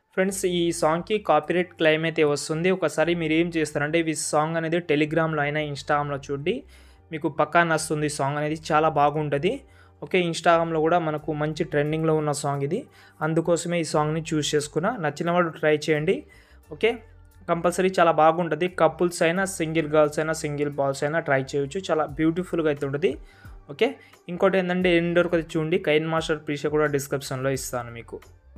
Friends ఈ సాంగ్‌కి copyright claim అయితే వస్తుంది. ఒకసారి మీరేం చేస్తారంటే ఈ సాంగ్ అనేది టెలిగ్రామ్‌లో అయినా, ఇన్‌స్టాగ్రామ్‌లో చూడండి. మీకు పక్కా నచ్చుతుంది ఈ సాంగ్ అనేది చాలా బాగుంటది. ఓకే. ఇన్‌స్టాగ్రామ్‌లో కూడా మనకు మంచి ట్రెండింగ్‌లో ఉన్న సాంగ్ ఇది. అందుకోసమే ఈ సాంగ్‌ని చూజ్ చేసుకున్నా. నచ్చిన వాళ్ళు ట్రై చేయండి. ఓకే. కంపల్సరీ చాలా బాగుంటది. కపుల్స్ అయినా, సింగిల్ గర్ల్స్ అయినా, సింగిల్ బాయ్స్ అయినా ట్రై చేయొచ్చు. చాలా బ్యూటిఫుల్‌గా అయితే ఉంటది. ఓకే. ఇంకోటేందంటే ఎండ్ వరకు అది చూడండి. కైన్ మాస్టర్ ప్రీషియా కూడా డిస్క్రిప్షన్‌లో ఇస్తాను మీకు.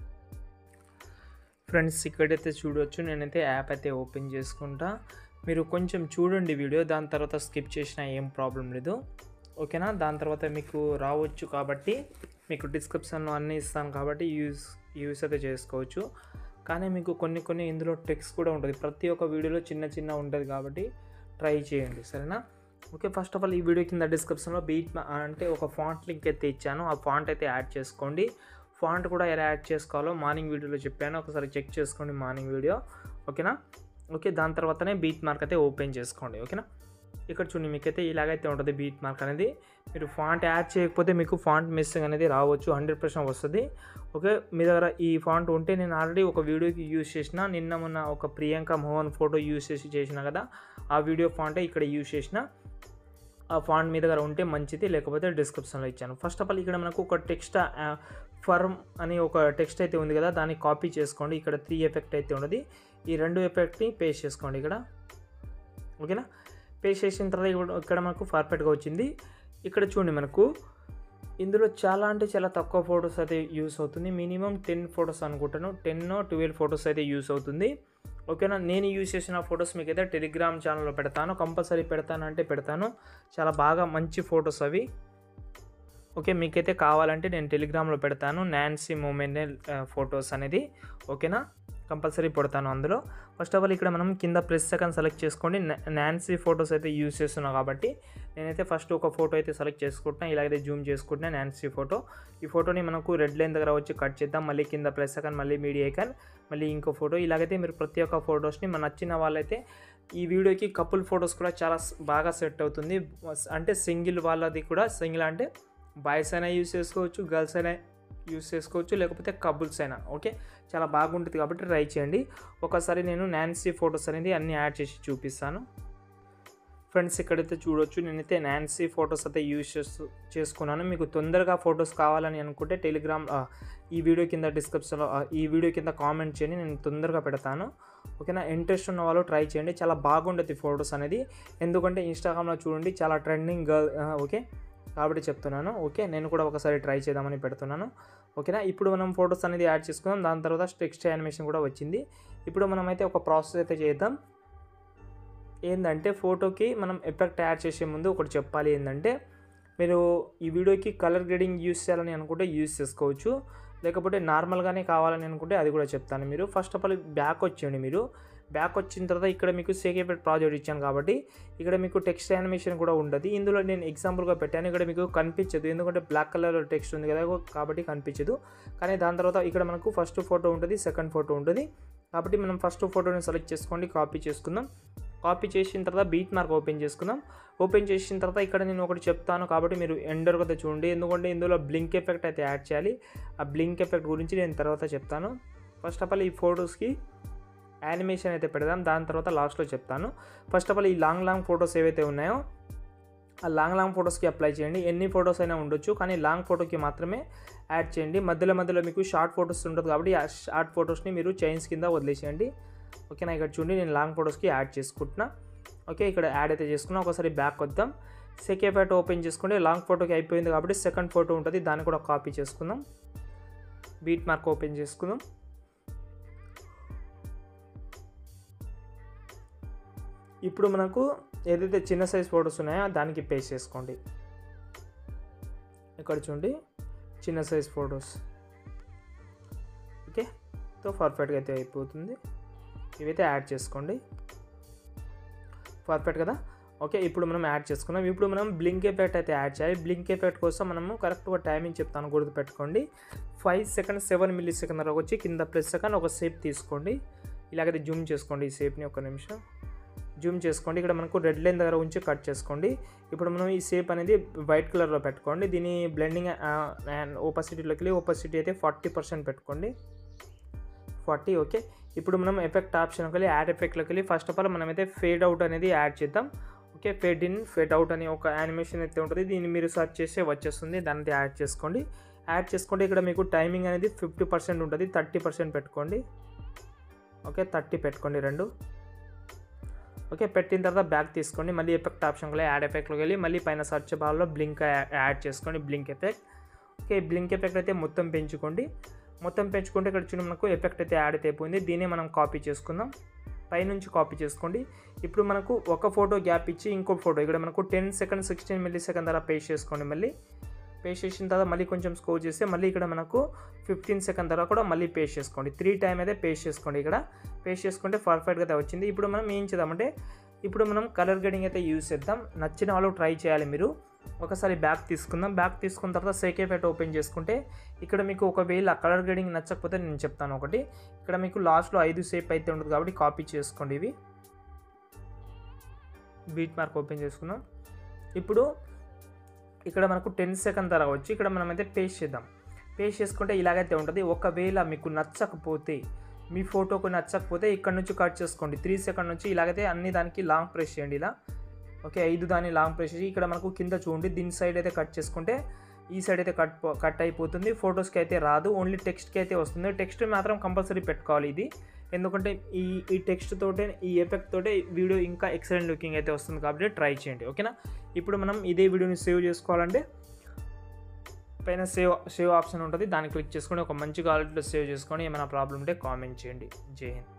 ఫ్రెండ్స్ ఇక్కడైతే చూడొచ్చు. నేనైతే యాప్ అయితే ఓపెన్ చేసుకుంటా. మీరు కొంచెం చూడండి వీడియో. దాని తర్వాత స్కిప్ చేసినా ఏం ప్రాబ్లమ్ లేదు. ఓకేనా. దాని తర్వాత మీకు రావచ్చు కాబట్టి మీకు డిస్క్రిప్షన్‌లో అన్నీ ఇస్తాను కాబట్టి యూజ్ యూజ్ అయితే చేసుకోవచ్చు. కానీ మీకు కొన్ని కొన్ని ఇందులో టెక్స్ట్ కూడా ఉంటది. ప్రతి ఒక్క వీడియోలో చిన్న చిన్న ఉంటది కాబట్టి ట్రై చేయండి. సరేనా. ఓకే. ఫస్ట్ ఆఫ్ ఆల్ ఈ వీడియో కింద డిస్క్రిప్షన్‌లో బీట్ మ అంటే ఒక ఫాంట్ లింక్ అయితే ఇచ్చాను. ఆ ఫాంట్ అయితే యాడ్ చేసుకోండి. ఫాంట్ కూడా ఎలా యాడ్ చేసుకోవాలో మార్నింగ్ వీడియోలో చెప్పాను. ఒకసారి చెక్ చేసుకోండి మార్నింగ్ వీడియో. ఓకేనా. ఓకే. దాని తర్వాతనే బీట్ మార్క్ అయితే ఓపెన్ చేసుకోండి. ఓకేనా. ఇక్కడ చూడండి మీకైతే ఇలాగైతే ఉంటది బీట్ మార్క్ అనేది. మీరు ఫాంట్ యాడ్ చేయకపోతే మీకు ఫాంట్ మిస్సింగ్ అనేది రావచ్చు. 100% వస్తది. ఓకే. మీ దగ్గర ఈ ఫాంట్ ఉంటే నేను ఆల్రెడీ ఒక వీడియోకి యూజ్ చేసిన. నిన్న మొన్న ఒక ప్రియాంక మోహన్ ఫోటో యూజ్ చేసి చేసిన కదా! ఆ వీడియో ఫాంటే ఇక్కడ యూజ్ చేసిన. ఆ ఫాంట్ మీ దగ్గర ఉంటే మంచిది. లేకపోతే డిస్క్రిప్షన్‌లో ఇచ్చాను. ఫస్ట్ ఆఫ్ ఆల్ ఇక్కడ మనకు ఒక టెక్స్ట్ ఆహ్, ఫర్మ్ అని ఒక టెక్స్ట్ అయితే ఉంది కదా! దాన్ని కాపీ చేసుకోండి. ఇక్కడ 3 ఎఫెక్ట్ అయితే ఉన్నది. ఈ 2 ఎఫెక్ట్‌ని పేస్ట్ చేసుకోండి ఇక్కడ. ఓకేనా. పేస్ట్ చేసిన తర్వాత ఇప్పుడు ఇక్కడ మనకు పర్ఫెక్ట్‌గా వచ్చింది. ఇక్కడ చూడండి మనకు ఇందులో చాలా అంటే చాలా తక్కువ ఫోటోస్ అయితే యూజ్ అవుతుంది. మినిమమ్ 10 ఫోటోస్ అనుకుంటాను. 10 12 ఫోటోస్ అయితే యూజ్ అవుతుంది. ఓకేనా. నేను యూజ్ చేసిన ఫోటోస్ మీకైతే టెలిగ్రామ్ ఛానెల్‌లో పెడతాను. కంపల్సరీ పెడతాను అంటే పెడతాను. చాలా బాగా మంచి ఫోటోస్ అవి. ఓకే. మీకైతే కావాలంటే నేను టెలిగ్రామ్‌లో పెడతాను. నాన్సీ మొమెన్టల్ ఆహ్, ఫోటోస్ అనేది. ఓకేనా. కంపల్సరీ పెడతాను అందులో. ఫస్ట్ ఆఫ్ ఆల్ ఇక్కడ మనం కింద ప్లస్ ఐకాన్ సెలెక్ట్ చేసుకోండి. నా నాన్సీ ఫోటోస్ అయితే యూజ్ చేస్తున్నా కాబట్టి నేనైతే ఫస్ట్ ఒక ఫోటో అయితే సెలెక్ట్ చేసుకుంటున్నా. ఇలాగైతే జూమ్ చేసుకుంటున్నా నాన్సీ ఫోటో. ఈ ఫోటోని మనకు రెడ్ లైన్ దగ్గర వచ్చి కట్ చేద్దాం. మళ్ళీ కింద ప్లస్ ఐకాన్, మళ్ళీ మీడియా ఐకాన్, మళ్ళీ ఇంకో ఫోటో. ఇలాగైతే మీరు ప్రతి ఒక్క ఫోటోస్‌ని మన నచ్చిన వాళ్ళైతే ఈ వీడియోకి కపుల్ ఫోటోస్ కూడా చాలా స్ బాగా సెట్ అవుతుంది. వస్ అంటే సింగిల్ వాళ్ళది కూడా సింగిల్ అంటే బాయ్స్ అయినా యూజ్ చేసుకోవచ్చు. గర్ల్స్ అయినా యూజ్ చేసుకోవచ్చు. లేకపోతే కపుల్స్ అయినా. ఓకే. చాలా బాగుంటది కాబట్టి ట్రై చేయండి. ఒకసారి నేను నాన్సీ ఫోటోస్ అనేది అన్నీ యాడ్ చేసి చూపిస్తాను. ఫ్రెండ్స్ ఇక్కడైతే చూడొచ్చు. నేనైతే నాన్సీ ఫోటోస్ అయితే యూజ్ చేస్తూ చేసుకున్నాను. మీకు తొందరగా ఫోటోస్ కావాలని అనుకుంటే టెలిగ్రామ్ ఆహ్, ఈ వీడియో కింద డిస్క్రిప్షన్‌లో ఆహ్, ఈ వీడియో కింద కామెంట్ చేయండి. నేను తొందరగా పెడతాను. ఓకేనా. ఇంట్రెస్ట్ ఉన్న వాళ్ళు ట్రై చేయండి. చాలా బాగుంటది ఫోటోస్ అనేది. ఎందుకంటే ఇన్‌స్టాగ్రామ్‌లో చూడండి చాలా ట్రెండింగ్ గర్ల్ ఆహ్, ఓకే. కాబట్టి చెప్తున్నాను. ఓకే. నేను కూడా ఒకసారి ట్రై చేద్దామని పెడుతున్నాను. ఓకేనా. ఇప్పుడు మనం ఫోటోస్ అనేది యాడ్ చేసుకుందాం. దాని తర్వాత టెక్స్ట్ యానిమేషన్ కూడా వచ్చింది. ఇప్పుడు మనమైతే ఒక ప్రాసెస్ అయితే చేద్దాం. ఏందంటే ఫోటోకి మనం ఎఫెక్ట్ యాడ్ చేసే ముందు ఒకటి చెప్పాలి ఏందంటే మీరు ఈ వీడియోకి కలర్ గ్రేడింగ్ యూజ్ చేయాలని అనుకుంటే యూజ్ చేసుకోవచ్చు. లేకపోతే నార్మల్‌గానే కావాలని అనుకుంటే అది కూడా చెప్తాను. మీరు ఫస్ట్ ఆఫ్ ఆల్ బ్యాక్ వచ్చేయండి మీరు. బ్యాక్ వచ్చిన తర్వాత ఇక్కడ మీకు సేక్ ఎఫెక్ట్ ప్రాజెక్ట్ ఇచ్చాను కాబట్టి ఇక్కడ మీకు టెక్స్ట్ యానిమేషన్ కూడా ఉంటది. ఇందులో నేను ఎగ్జాంపుల్‌గా పెట్టాను. ఇక్కడ మీకు కనిపించదు. ఎందుకంటే బ్లాక్ కలర్‌లో టెక్స్ట్ ఉంది కదా! కాబట్టి కనిపించదు. కానీ దాని తర్వాత ఇక్కడ మనకు ఫస్ట్ ఫోటో ఉంటది. సెకండ్ ఫోటో ఉంటది. కాబట్టి మనం ఫస్ట్ ఫోటోని సెలెక్ట్ చేసుకోండి. కాపీ చేసుకుందాం. కాపీ చేసిన తర్వాత బీట్ మార్క్ ఓపెన్ చేసుకుందాం. ఓపెన్ చేసిన తర్వాత ఇక్కడ నేను ఒకటి చెప్తాను కాబట్టి మీరు ఎండ్ వరకు అయితే చూడండి. ఎందుకంటే ఇందులో బ్లింక్ ఎఫెక్ట్ అయితే యాడ్ చేయాలి. ఆ బ్లింక్ ఎఫెక్ట్ గురించి నేను తర్వాత చెప్తాను. ఫస్ట్ ఆఫ్ ఆల్ ఈ ఫోటోస్‌కి యానిమేషన్ అయితే పెడదాం. దాని తర్వాత లాస్ట్‌లో చెప్తాను. ఫస్ట్ ఆఫ్ ఆల్ ఈ లాంగ్ లాంగ్ ఫోటోస్ ఏవైతే ఉన్నాయో ఆ లాంగ్ లాంగ్ ఫోటోస్‌కి అప్లై చేయండి. ఎన్ని ఫోటోస్ అయినా ఉండొచ్చు. కానీ లాంగ్ ఫోటోకి మాత్రమే యాడ్ చేయండి. మధ్యలో మధ్యలో మీకు షార్ట్ ఫోటోస్ ఉంటది కాబట్టి ఆ షార్ట్ ఫోటోస్‌ని మీరు చైన్స్ కింద వదిలేసేయండి. ఓకేనా. ఇక్కడ చూడండి నేను లాంగ్ ఫోటోస్‌కి యాడ్ చేసుకుంటున్నా. ఓకే. ఇక్కడ యాడ్ అయితే చేసుకున్నా. ఒకసారి బ్యాక్ వద్దాం. సెక్ ఎఫెక్ట్ ఓపెన్ చేసుకోండి. లాంగ్ ఫోటోకి అయిపోయింది కాబట్టి సెకండ్ ఫోటో ఉంటది. దాన్ని కూడా కాపీ చేసుకుందాం. బీట్ మార్క్ ఓపెన్ చేసుకుందాం. ఇప్పుడు మనకు ఏదైతే చిన్న సైజ్ ఫోటోస్ ఉన్నాయో దానికి పేస్ట్ చేసుకోండి. ఇక్కడ చూడండి చిన్న సైజ్ ఫోటోస్. ఓకే. సో పర్ఫెక్ట్‌గా అయితే అయిపోతుంది. ఇవైతే యాడ్ చేసుకోండి. పర్ఫెక్ట్ కదా! ఓకే. ఇప్పుడు మనం యాడ్ చేసుకున్నాం. ఇప్పుడు మనం బ్లింక్ ఎఫెక్ట్ అయితే యాడ్ చేయాలి. బ్లింక్ ఎఫెక్ట్ కోసం మనము కరెక్ట్‌గా టైమింగ్ చెప్తాను గుర్తుపెట్టుకోండి. 5 సెకండ్స్ 7 మిల్లీ సెకండ్ వరకు వచ్చి కింద ప్లస్ సెకండ్ ఒక షేప్ తీసుకోండి. ఇలాగైతే జూమ్ చేసుకోండి ఈ షేప్‌ని ఒక్క నిమిషం. జూమ్ చేసుకోండి. ఇక్కడ మనకు రెడ్ లైన్ దగ్గర ఉంచి కట్ చేసుకోండి. ఇప్పుడు మనం ఈ షేప్ అనేది వైట్ కలర్‌లో పెట్టుకోండి. దీని బ్లెండింగ్ ఆహ్, అండ్ ఓపాసిటీలోకి వెళ్ళి ఓపాసిటీ అయితే 40% పెట్టుకోండి. ఫార్టీ ఓకే ఇప్పుడు మనం ఎఫెక్ట్ ఆప్షన్కి వెళ్ళి యాడ్ ఎఫెక్ట్లోకి వెళ్ళి ఫస్ట్ ఆఫ్ ఆల్ మనమైతే ఫేడ్ అవుట్ అనేది యాడ్ చేద్దాం okay fade in fade out అని ఒక యానిమేషన్ అయితే ఉంటుంది దీన్ని మీరు సెర్చ్ చేస్తే వచ్చేస్తుంది దాన్ని యాడ్ చేసుకోండి యాడ్ చేసుకుంటే ఇక్కడ మీకు టైమింగ్ అనేది ఫిఫ్టీ పర్సెంట్ ఉంటుంది థర్టీ పర్సెంట్ పెట్టుకోండి ఓకే థర్టీ పెట్టుకోండి రెండు ఓకే పెట్టిన తర్వాత బ్యాక్ తీసుకోండి మళ్ళీ ఎఫెక్ట్ ఆప్షన్లో యాడ్ ఎఫెక్ట్లోకి వెళ్ళి మళ్ళీ పైన సర్చ్ బార్లో బ్లింక్ యాడ్ చేసుకోండి blink effect okay blink effect అయితే మొత్తం పెంచుకోండి మొత్తం పెంచుకుంటే ఇక్కడ చూడండి మనకు ఎఫెక్ట్ అయితే యాడ్ అయితే అయిపోయింది దీన్ని మనం కాపీ చేసుకుందాం పైనుంచి కాపీ చేసుకోండి ఇప్పుడు మనకు ఒక ఫోటో గ్యాప్ ఇచ్చి ఇంకో ఫోటో ఇక్కడ మనకు ten second sixteen millisecond అలా పేస్ట్ చేసుకోండి మళ్ళీ పేస్ట్ చేసిన తర్వాత మళ్ళీ కొంచెం స్కోర్ చేస్తే మళ్ళీ ఇక్కడ మనకు ఫిఫ్టీన్ సెకండ్ తర్వాత కూడా మళ్ళీ పేస్ట్ చేసుకోండి త్రీ టైం అయితే పేస్ట్ చేసుకోండి ఇక్కడ పేస్ట్ చేసుకుంటే పర్ఫెక్ట్గా అయితే వచ్చింది ఇప్పుడు మనం ఏం చేద్దామంటే ఇప్పుడు మనం కలర్ గడింగ్ అయితే యూజ్ చేద్దాం నచ్చిన వాళ్ళు ట్రై చేయాలి మీరు ఒకసారి బ్యాక్ తీసుకుందాం బ్యాక్ తీసుకున్న తర్వాత సేకే ఫెట్ ఓపెన్ చేసుకుంటే ఇక్కడ మీకు ఒకవేళ కలర్ గ్రేడింగ్ నచ్చకపోతే నేను చెప్తాను ఒకటి ఇక్కడ మీకు లాస్ట్లో ఐదు సేప్ అయితే ఉంటుంది కాబట్టి కాపీ చేసుకోండి ఇవి బీట్ మార్క్ ఓపెన్ చేసుకుందాం ఇప్పుడు ఇక్కడ మనకు టెన్ సెకండ్ ధర వచ్చి ఇక్కడ మనమైతే పేస్ట్ చేద్దాం పేస్ట్ చేసుకుంటే ఇలాగైతే ఉంటుంది ఒకవేళ మీకు నచ్చకపోతే మీ ఫోటోకు నచ్చకపోతే ఇక్కడ నుంచి కట్ చేసుకోండి త్రీ సెకండ్ నుంచి ఇలాగైతే అన్ని దానికి లాంగ్ ప్రెస్ చేయండి ఇలా ఓకే ఐదు దాన్ని లాంగ్ ప్రెస్ చేసి ఇక్కడ మనకు కింద చూడండి దీని సైడ్ అయితే కట్ చేసుకుంటే ఈ సైడ్ అయితే కట్ కట్ అయిపోతుంది ఫొటోస్కి అయితే రాదు ఓన్లీ టెక్స్ట్కి అయితే వస్తుంది టెక్స్ట్ మాత్రం కంపల్సరీ పెట్టుకోవాలి ఇది ఎందుకంటే ఈ ఈ టెక్స్ట్ తోటే ఈ ఎఫెక్ట్ తోటే వీడియో ఇంకా ఎక్సలెంట్ లుకింగ్ అయితే వస్తుంది కాబట్టి ట్రై చేయండి ఓకేనా ఇప్పుడు మనం ఇదే వీడియోని సేవ్ చేసుకోవాలంటే పైన సేవ్ సేవ్ ఆప్షన్ ఉంటుంది దాన్ని క్లిక్ చేసుకొని ఒక మంచి క్వాలిటీలో సేవ్ చేసుకొని ఏమైనా ప్రాబ్లం ఉంటే కామెంట్ చేయండి జై హింద్